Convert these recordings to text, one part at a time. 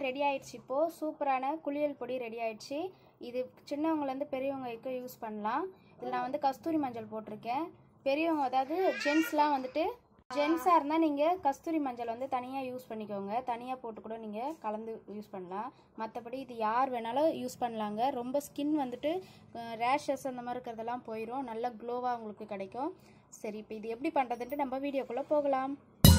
Ready ஆயிடுச்சு இப்போது சூப்பரான குளியல் பொடி ரெடி ஆயிடுச்சு இது சின்னவங்கலேருந்து பெரியவங்க வரைக்கும் யூஸ் பண்ணலாம் இதில் நான் வந்து கஸ்தூரி மஞ்சள் போட்டிருக்கேன் பெரியவங்க அதாவது ஜென்ஸ்லாம் வந்துட்டு ஜென்ஸாக இருந்தால் நீங்கள் கஸ்தூரி மஞ்சள் வந்து தனியாக யூஸ் பண்ணிக்கோங்க தனியாக போட்டு கூட நீங்கள் கலந்து யூஸ் பண்ணலாம் மற்றபடி இது யார் வேணாலும் யூஸ் பண்ணலாங்க ரொம்ப ஸ்கின் வந்துட்டு ரேஷஸ் அந்த மாதிரி இருக்கிறதெல்லாம் போயிடும் நல்ல க்ளோவாக உங்களுக்கு கிடைக்கும் சரி இப்போ இது எப்படி பண்ணுறதுன்ட்டு நம்ம வீடியோக்குள்ளே போகலாம்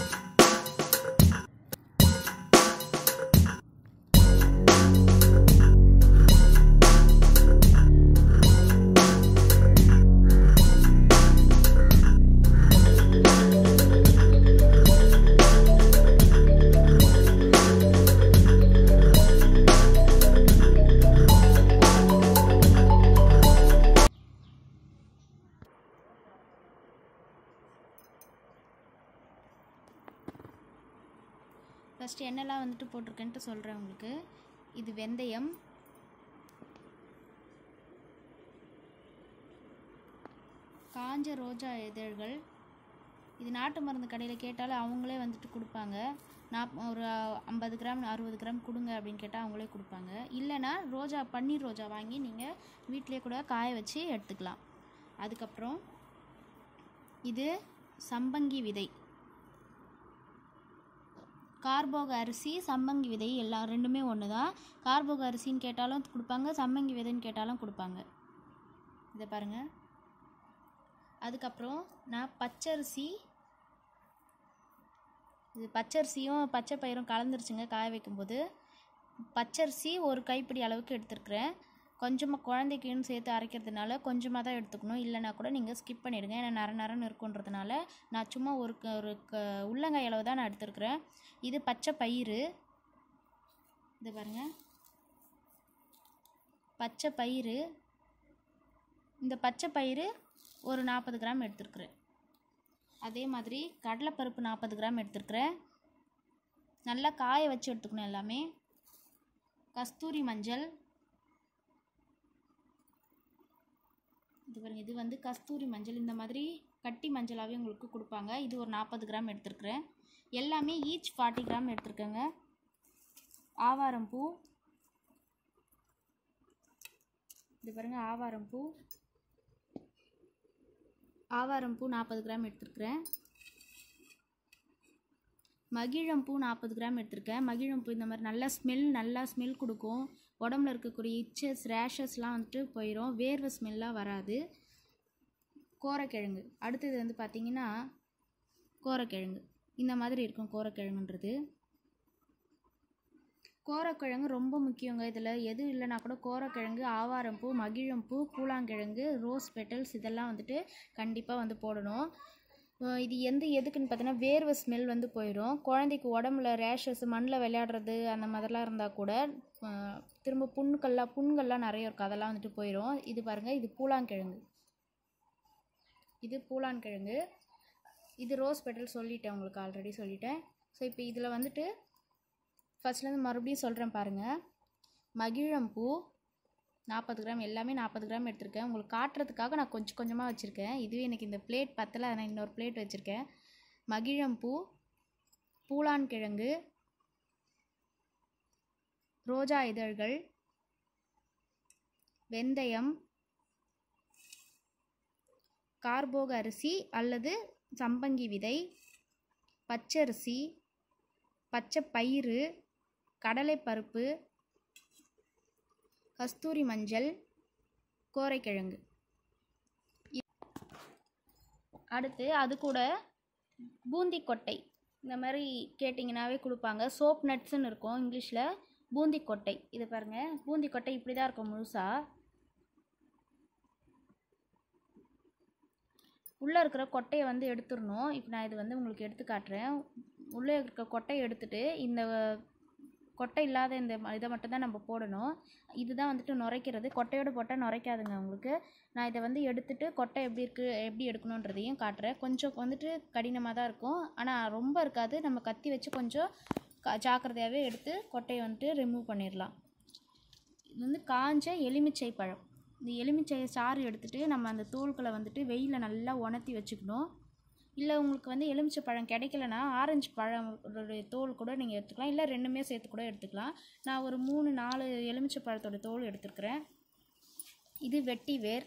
ஃபஸ்ட்டு என்னெல்லாம் வந்துட்டு போட்டிருக்கேன்ட்டு சொல்கிறேன் உங்களுக்கு இது வெந்தயம் காஞ்ச ரோஜா இதழ்கள் இது நாட்டு மருந்து கடையில் கேட்டாலும் அவங்களே வந்துட்டு கொடுப்பாங்க நான் ஒரு ஐம்பது கிராம் அறுபது கிராம் கொடுங்க அப்படின்னு கேட்டால் அவங்களே கொடுப்பாங்க இல்லைன்னா ரோஜா பன்னீர் ரோஜா வாங்கி நீங்கள் வீட்டிலே கூட காய வச்சு எடுத்துக்கலாம் அதுக்கப்புறம் இது சம்பங்கி விதை கார்போக அரிசி சம்மங்கி விதை எல்லாம் ரெண்டுமே ஒன்று தான் கார்போக அரிசின்னு கேட்டாலும் கொடுப்பாங்க சம்மங்கி விதைன்னு கேட்டாலும் கொடுப்பாங்க இதை பாருங்கள் அதுக்கப்புறம் நான் பச்சரிசி இது பச்சரிசியும் பச்சை பயிரும் கலந்துருச்சுங்க காய வைக்கும்போது பச்சரிசி ஒரு கைப்பிடி அளவுக்கு எடுத்துருக்குறேன் கொஞ்சமாக குழந்தைக்குன்னு சேர்த்து அரைக்கிறதுனால கொஞ்சமாக தான் எடுத்துக்கணும் இல்லைனா கூட நீங்கள் ஸ்கிப் பண்ணிவிடுங்க ஏன்னா நர நரன்னு இருக்குன்றதுனால நான் சும்மா ஒரு க ஒரு க உள்ளங்காய் அளவு தான் நான் எடுத்துருக்குறேன் இது பச்சை பயிறு இது பாருங்கள் பச்சை பயிறு இந்த பச்சை பயிறு ஒரு நாற்பது கிராம் எடுத்துருக்குறேன் அதே மாதிரி கடலைப்பருப்பு நாற்பது கிராம் எடுத்துருக்குறேன் நல்லா காய வச்சு எடுத்துக்கணும் எல்லாமே கஸ்தூரி மஞ்சள் இது பாருங்க இது வந்து கஸ்தூரி மஞ்சள் இந்த மாதிரி கட்டி மஞ்சளாகவே உங்களுக்கு கொடுப்பாங்க இது ஒரு நாற்பது கிராம் எடுத்துருக்குறேன் எல்லாமே ஈச் ஃபார்ட்டி கிராம் எடுத்துருக்கேங்க ஆவாரம் பூ இது பாருங்கள் ஆவாரம் பூ ஆவாரம் பூ நாற்பது கிராம் எடுத்துருக்குறேன் மகிழம்பூ நாற்பது கிராம் எடுத்திருக்கேன் மகிழம்பூ இந்த மாதிரி நல்லா ஸ்மெல் நல்லா ஸ்மெல் கொடுக்கும் உடம்புல இருக்கக்கூடிய இச்சஸ் ரேஷஸ்லாம் வந்துட்டு போயிடும் வேர்வை ஸ்மெல்லாம் வராது கோரக்கிழங்கு அடுத்தது வந்து பார்த்திங்கன்னா கோரக்கிழங்கு இந்த மாதிரி இருக்கும் கோரக்கிழங்குன்றது கோரக்கிழங்கு ரொம்ப முக்கியங்க இதில் எதுவும் இல்லைனா கூட கோரக்கிழங்கு ஆவாரம்பூ மகிழம்பூ கூழாங்கிழங்கு ரோஸ் பெட்டல்ஸ் இதெல்லாம் வந்துட்டு கண்டிப்பாக வந்து போடணும் இது எந்த எதுக்குன்னு பார்த்தீங்கன்னா வேர்வை ஸ்மெல் வந்து போயிடும் குழந்தைக்கு உடம்புல ரேஷஸ் மண்ணில் விளையாடுறது அந்த மாதிரிலாம் இருந்தால் கூட திரும்ப புண்கள்லாம் புண்கள்லாம் நிறைய இருக்கும் அதெல்லாம் வந்துட்டு போயிடும் இது பாருங்கள் இது பூலாங்கிழங்கு இது பூலான்கிழங்கு இது ரோஸ் பெட்டல் சொல்லிட்டேன் உங்களுக்கு ஆல்ரெடி சொல்லிட்டேன் ஸோ இப்போ இதில் வந்துட்டு ஃபஸ்ட்லேருந்து மறுபடியும் சொல்கிறேன் பாருங்கள் மகிழம்பூ நாற்பது கிராம் எல்லாமே நாற்பது கிராம் எடுத்திருக்கேன் உங்களுக்கு காட்டுறதுக்காக நான் கொஞ்சம் கொஞ்சமாக வச்சுருக்கேன் இதுவே எனக்கு இந்த பிளேட் பத்தலை நான் இன்னொரு பிளேட் வச்சுருக்கேன் மகிழம்பூ பூலான் கிழங்கு ரோஜா இதழ்கள் வெந்தயம் கார்போக அரிசி அல்லது சம்பங்கி விதை பச்சரிசி பச்சை பயிறு கடலைப்பருப்பு கஸ்தூரி மஞ்சள் கோரைக்கிழங்கு அடுத்து அது கூட பூந்தி கொட்டை இந்த மாதிரி கேட்டிங்கனாவே கொடுப்பாங்க சோப் நட்ஸ்ன்னு இருக்கும் இங்கிலீஷில் பூந்தி கொட்டை இது பாருங்கள் பூந்தி கொட்டை இப்படி தான் இருக்கும் முழுசாக உள்ளே இருக்கிற கொட்டையை வந்து எடுத்துடணும் இப்போ நான் இது வந்து உங்களுக்கு எடுத்து காட்டுறேன் உள்ளே இருக்க கொட்டையை எடுத்துட்டு இந்த கொட்டை இல்லாத இந்த இதை மட்டும் தான் நம்ம போடணும் இதுதான் வந்துட்டு நுரைக்கிறது கொட்டையோடு போட்டால் நுரைக்காதுங்க உங்களுக்கு நான் இதை வந்து எடுத்துட்டு கொட்டை எப்படி இருக்குது எப்படி எடுக்கணுன்றதையும் காட்டுறேன் கொஞ்சம் வந்துட்டு கடினமாக தான் இருக்கும் ஆனால் ரொம்ப இருக்காது நம்ம கத்தி வச்சு கொஞ்சம் க ஜாக்கிரதையாகவே எடுத்து கொட்டையை வந்துட்டு ரிமூவ் பண்ணிடலாம் இது வந்து காஞ்ச எலுமிச்சை பழம் இந்த எலுமிச்சை சாறு எடுத்துகிட்டு நம்ம அந்த தோல்களை வந்துட்டு வெயிலில் நல்லா உணர்த்தி வச்சுக்கணும் இல்லை உங்களுக்கு வந்து எலுமிச்சை பழம் கிடைக்கலனா ஆரஞ்சு பழம் தோல் கூட நீங்கள் எடுத்துக்கலாம் இல்லை ரெண்டுமே சேர்த்து கூட எடுத்துக்கலாம் நான் ஒரு மூணு நாலு எலுமிச்சை பழத்தோட தோல் எடுத்துருக்கிறேன் இது வெட்டி வேர்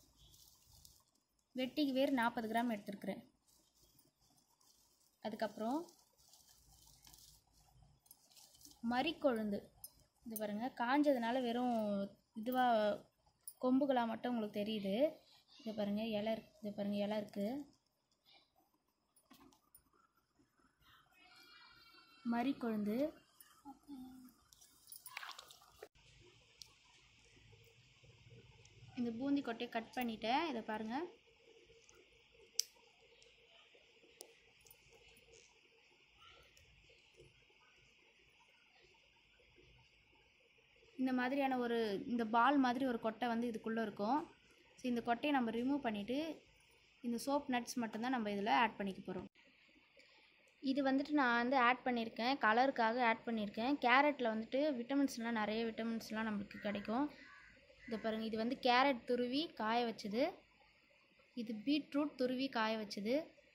வெட்டி வேர் நாற்பது கிராம் எடுத்துருக்குறேன் அதுக்கப்புறம் மறிக்கொழுந்து இது பாருங்கள் காஞ்சதுனால வெறும் இதுவாக கொம்புகளாக மட்டும் உங்களுக்கு தெரியுது இது பாருங்கள் இலை இருக்கு இது பாருங்கள் இலை இருக்குது மறிக்கொழுந்து இந்த பூந்தி கொட்டையை கட் பண்ணிட்டேன் இதை பாருங்கள் இந்த மாதிரியான ஒரு இந்த பால் மாதிரி ஒரு கொட்டை வந்து இதுக்குள்ளே இருக்கும் ஸோ இந்த கொட்டையை நம்ம ரிமூவ் பண்ணிவிட்டு இந்த சோப் நட்ஸ் மட்டும்தான் நம்ம இதில் ஆட் பண்ணிக்க போகிறோம் இது வந்துட்டு நான் வந்து ஆட் பண்ணியிருக்கேன் கலருக்காக ஆட் பண்ணியிருக்கேன் கேரட்டில் வந்துட்டு விட்டமின்ஸ்லாம் நிறைய விட்டமின்ஸ்லாம் நம்மளுக்கு கிடைக்கும் இதை பாருங்கள் இது வந்து கேரட் துருவி காய வச்சது இது பீட்ரூட் துருவி காய வச்சது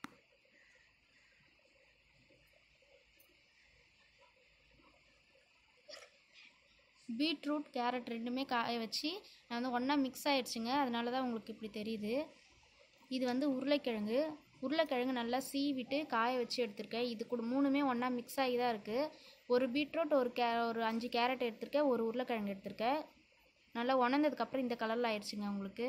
பீட்ரூட் கேரட் ரெண்டுமே காய வச்சு நான் வந்து ஒன்றா மிக்ஸ் ஆயிடுச்சுங்க அதனால தான் உங்களுக்கு இப்படி தெரியுது இது வந்து உருளைக்கிழங்கு உருளைக்கிழங்கு நல்லா சீவிட்டு காய வச்சு எடுத்திருக்கேன் இது கூட மூணுமே ஒன்றா மிக்ஸ் ஆகி தான் இருக்குது ஒரு பீட்ரூட் ஒரு கே ஒரு அஞ்சு கேரட் எடுத்திருக்கேன் ஒரு உருளைக்கிழங்கு எடுத்திருக்கேன் நல்லா உணர்ந்ததுக்கப்புறம் இந்த கலரில் ஆயிடுச்சுங்க உங்களுக்கு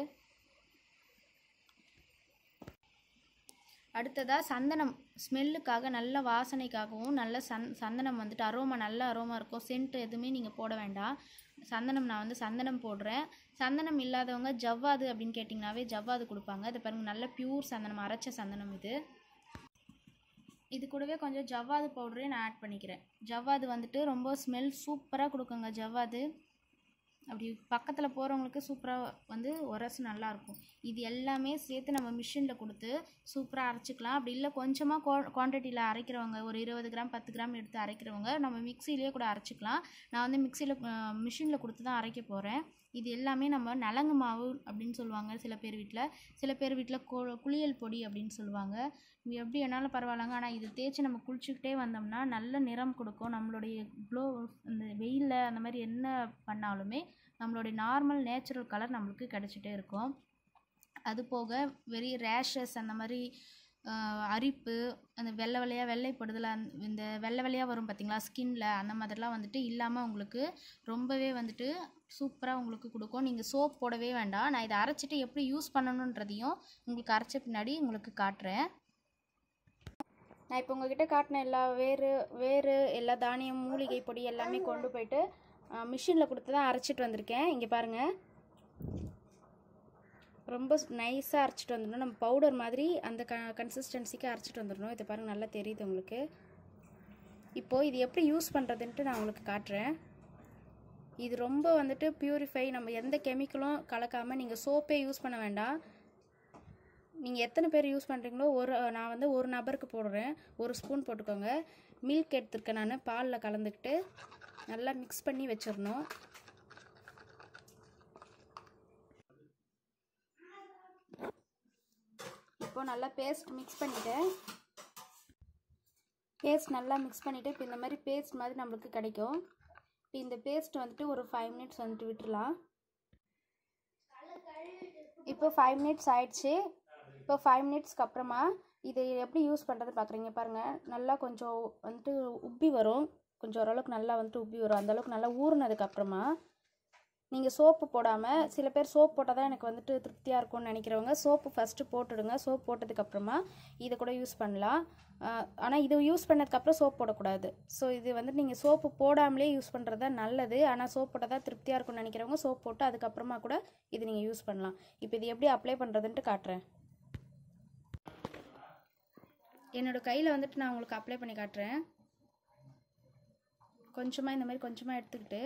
அடுத்ததாக சந்தனம் ஸ்மெல்லுக்காக நல்ல வாசனைக்காகவும் நல்ல சந் சந்தனம் வந்துட்டு அரோமா நல்ல அரோமா இருக்கும் சென்ட் எதுவுமே நீங்கள் போட வேண்டாம் சந்தனம் நான் வந்து சந்தனம் போடுறேன் சந்தனம் இல்லாதவங்க ஜவ்வாது அப்படின்னு கேட்டிங்கனாவே ஜவ்வாது கொடுப்பாங்க இது பாருங்கள் நல்ல பியூர் சந்தனம் அரைச்ச சந்தனம் இது இது கூடவே கொஞ்சம் ஜவ்வாது பவுடரையும் நான் ஆட் பண்ணிக்கிறேன் ஜவ்வாது வந்துட்டு ரொம்ப ஸ்மெல் சூப்பராக கொடுக்குங்க ஜவ்வாது அப்படி பக்கத்தில் போகிறவங்களுக்கு சூப்பராக வந்து உரசு நல்லாயிருக்கும் இது எல்லாமே சேர்த்து நம்ம மிஷினில் கொடுத்து சூப்பராக அரைச்சிக்கலாம் அப்படி இல்லை கொஞ்சமாக குவா குவான்டிட்டியில் அரைக்கிறவங்க ஒரு இருபது கிராம் பத்து கிராம் எடுத்து அரைக்கிறவங்க நம்ம மிக்சிலேயே கூட அரைச்சிக்கலாம் நான் வந்து மிக்சியில் மிஷினில் கொடுத்து தான் அரைக்க போகிறேன் இது எல்லாமே நம்ம நலங்கு மாவு அப்படின்னு சொல்லுவாங்க சில பேர் வீட்டில் சில பேர் வீட்டில் கொ குளியல் பொடி அப்படின்னு சொல்லுவாங்க இது எப்படி வேணாலும் பரவாயில்லங்க ஆனால் இது தேய்ச்சி நம்ம குளிச்சுக்கிட்டே வந்தோம்னா நல்ல நிறம் கொடுக்கும் நம்மளுடைய க்ளோ இந்த வெயிலில் அந்த மாதிரி என்ன பண்ணாலுமே நம்மளுடைய நார்மல் நேச்சுரல் கலர் நம்மளுக்கு கிடச்சிட்டே இருக்கும் அது போக வெறி ரேஷஸ் அந்த மாதிரி ஆஹ், அரிப்பு அந்த வெள்ளை வெள்ளையாக வெள்ளைப்படுதல அந்த இந்த வெள்ளை வெள்ளையாக வரும் பார்த்தீங்களா ஸ்கின்ல அந்த மாதிரிலாம் வந்துட்டு இல்லாமல் உங்களுக்கு ரொம்பவே வந்துட்டு சூப்பராக உங்களுக்கு கொடுக்கும் நீங்கள் சோப் போடவே வேண்டாம் நான் இதை அரைச்சிட்டு எப்படி யூஸ் பண்ணணுன்றதையும் உங்களுக்கு அரைச்ச பின்னாடி உங்களுக்கு காட்டுறேன் நான் இப்போ உங்ககிட்ட காட்டின எல்லா வேறு வேறு எல்லா தானியம் மூலிகை பொடி எல்லாமே கொண்டு போயிட்டு மிஷினில் கொடுத்து தான் அரைச்சிட்டு வந்திருக்கேன் இங்கே பாருங்கள் ரொம்ப நைஸாக அரைச்சிட்டு வந்துடணும் நம்ம பவுடர் மாதிரி அந்த க கன்சிஸ்டன்சிக்கு அரைச்சிட்டு வந்துடணும் இதை பாருங்கள் நல்லா தெரியுது உங்களுக்கு இப்போது இது எப்படி யூஸ் பண்ணுறதுன்ட்டு நான் உங்களுக்கு காட்டுறேன் இது ரொம்ப வந்துட்டு பியூரிஃபை நம்ம எந்த கெமிக்கலும் கலக்காமல் நீங்கள் சோப்பே யூஸ் பண்ண வேண்டாம் நீங்கள் எத்தனை பேர் யூஸ் பண்ணுறீங்களோ ஒரு நான் வந்து ஒரு நபருக்கு போடுறேன் ஒரு ஸ்பூன் போட்டுக்கோங்க மில்க் எடுத்துருக்கேன் நான் பாலில் கலந்துக்கிட்டு நல்லா மிக்ஸ் பண்ணி வச்சிடணும் இப்போ நல்லா பேஸ்ட் மிக்ஸ் பண்ணிட்டேன் பேஸ்ட் நல்லா மிக்ஸ் பண்ணிவிட்டு இப்போ இந்த மாதிரி பேஸ்ட் மாதிரி நம்மளுக்கு கிடைக்கும் இப்போ இந்த பேஸ்ட் வந்துட்டு ஒரு ஃபைவ் மினிட்ஸ் வந்துட்டு விட்டுறலாம் இப்போ ஃபைவ் மினிட்ஸ் ஆயிடுச்சு இப்போ ஃபைவ் மினிட்ஸ்க்கு அப்புறமா இது எப்படி யூஸ் பண்ணுறது பார்க்குறீங்க பாருங்கள் நல்லா கொஞ்சம் வந்துட்டு உப்பி வரும் கொஞ்சம் ஓரளவுக்கு நல்லா வந்துட்டு உப்பி வரும் அந்தளவுக்கு நல்லா ஊறினதுக்கு அப்புறமா நீங்கள் சோப்பு போடாமல் சில பேர் சோப் போட்டால் தான் எனக்கு வந்துட்டு திருப்தியாக இருக்கும்னு நினைக்கிறவங்க சோப்பு ஃபஸ்ட்டு போட்டுடுங்க சோப் போட்டதுக்கப்புறமா இதை கூட யூஸ் பண்ணலாம் ஆனால் இது யூஸ் பண்ணதுக்கப்புறம் சோப் போடக்கூடாது ஸோ இது வந்து நீங்கள் சோப்பு போடாமலே யூஸ் பண்ணுறது தான் நல்லது ஆனால் சோப் போட்டால் தான் திருப்தியாக இருக்கும்னு நினைக்கிறவங்க சோப் போட்டு அதுக்கப்புறமா கூட இது நீங்கள் யூஸ் பண்ணலாம் இப்போ இது எப்படி அப்ளை பண்ணுறதுன்ட்டு காட்டுறேன் என்னோட கையில் வந்துட்டு நான் உங்களுக்கு அப்ளை பண்ணி காட்டுறேன் கொஞ்சமாக இந்த மாதிரி கொஞ்சமாக எடுத்துக்கிட்டு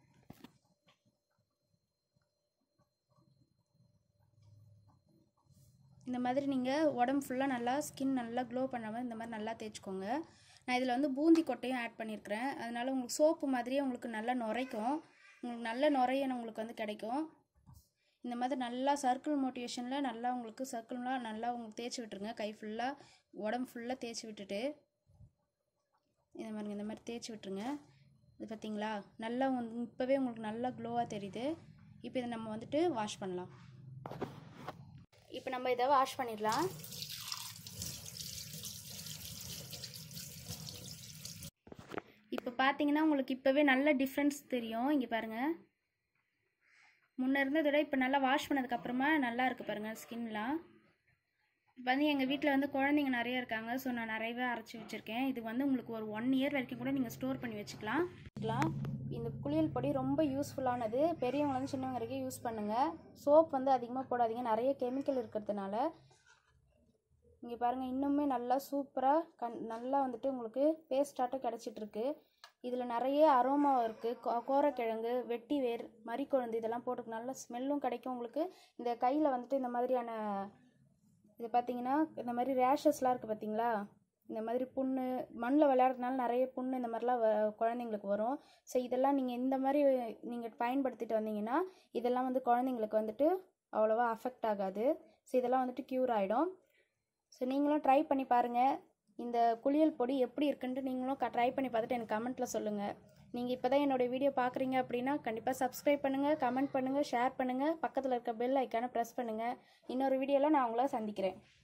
இந்த மாதிரி நீங்கள் உடம்பு ஃபுல்லாக நல்லா ஸ்கின் நல்லா க்ளோ பண்ண மாதிரி இந்த மாதிரி நல்லா தேய்ச்சிக்கோங்க நான் இதில் வந்து பூந்தி கொட்டையும் ஆட் பண்ணியிருக்கிறேன் அதனால உங்களுக்கு சோப்பு மாதிரியே உங்களுக்கு நல்லா நுரைக்கும் உங்களுக்கு நல்ல நுரையன் உங்களுக்கு வந்து கிடைக்கும் இந்த மாதிரி நல்லா சர்க்கிள் மோட்டிவேஷனில் நல்லா உங்களுக்கு சர்க்கிள்லாம் நல்லா உங்களுக்கு தேய்ச்சி விட்டுருங்க கை ஃபுல்லாக உடம்பு ஃபுல்லாக தேய்ச்சி விட்டுட்டு இந்த மாதிரி இந்த மாதிரி தேய்ச்சி விட்டுருங்க இது பார்த்தீங்களா நல்லா வந்து இப்போவே உங்களுக்கு நல்லா க்ளோவாக தெரியுது இப்போ இதை நம்ம வந்துட்டு வாஷ் பண்ணலாம் இப்போ நம்ம இதை வாஷ் பண்ணிடலாம் இப்போ பார்த்தீங்கன்னா உங்களுக்கு இப்போவே நல்ல டிஃப்ரென்ஸ் தெரியும் இங்கே பாருங்கள் முன்ன இருந்ததை விட இப்போ நல்லா வாஷ் பண்ணதுக்கப்புறமா நல்லா இருக்குது பாருங்கள் ஸ்கின்லாம் இப்போ வந்து எங்கள் வீட்டில் வந்து குழந்தைங்க நிறைய இருக்காங்க ஸோ நான் நிறையவே அரைச்சி வச்சுருக்கேன் இது வந்து உங்களுக்கு ஒரு ஒன் இயர் வரைக்கும் கூட நீங்கள் ஸ்டோர் பண்ணி வச்சுக்கலாம் வச்சுக்கலாம். இந்த குளியல் பொடி ரொம்ப யூஸ்ஃபுல்லானது பெரியவங்கலேருந்து சின்னவங்க வரைக்கும் யூஸ் பண்ணுங்கள் சோப் வந்து அதிகமாக போடாதீங்க நிறைய கெமிக்கல் இருக்கிறதுனால இங்கே பாருங்கள் இன்னுமே நல்லா சூப்பராக கண் நல்லா வந்துட்டு உங்களுக்கு பேஸ்டாட்டம் கிடச்சிட்ருக்கு இதில் நிறைய அரோமா இருக்குது கோரக்கிழங்கு வெட்டி வேர் மறிக்கொழுந்து இதெல்லாம் போட்டு நல்ல ஸ்மெல்லும் கிடைக்கும் உங்களுக்கு இந்த கையில் வந்துட்டு இந்த மாதிரியான இது பார்த்தீங்கன்னா இந்த மாதிரி ரேஷஸ்லாம் இருக்குது பார்த்தீங்களா இந்த மாதிரி புண்ணு மண்ணில் விளையாடுறதுனால நிறைய புண்ணு இந்த மாதிரிலாம் வ- குழந்தைங்களுக்கு வரும் ஸோ இதெல்லாம் நீங்கள் இந்த மாதிரி நீங்கள் பயன்படுத்திட்டு வந்தீங்கன்னா இதெல்லாம் வந்து குழந்தைங்களுக்கு வந்துட்டு அவ்வளோவா அஃபெக்ட் ஆகாது ஸோ இதெல்லாம் வந்துட்டு க்யூர் ஆகிடும் ஸோ நீங்களும் ட்ரை பண்ணி பாருங்கள் இந்த குளியல் பொடி எப்படி இருக்குன்ட்டு நீங்களும் ட்ரை பண்ணி பார்த்துட்டு எனக்கு கமெண்ட்டில் சொல்லுங்கள் நீங்கள் இப்போ தான் என்னோடய வீடியோ பார்க்குறீங்க அப்படின்னா கண்டிப்பாக சப்ஸ்கிரைப் பண்ணுங்கள் கமெண்ட் பண்ணுங்கள் ஷேர் பண்ணுங்கள் பக்கத்தில் இருக்க பெல் ஐக்கானை ப்ரெஸ் பண்ணுங்கள் இன்னொரு வீடியோவில் நான் உங்களை சந்திக்கிறேன்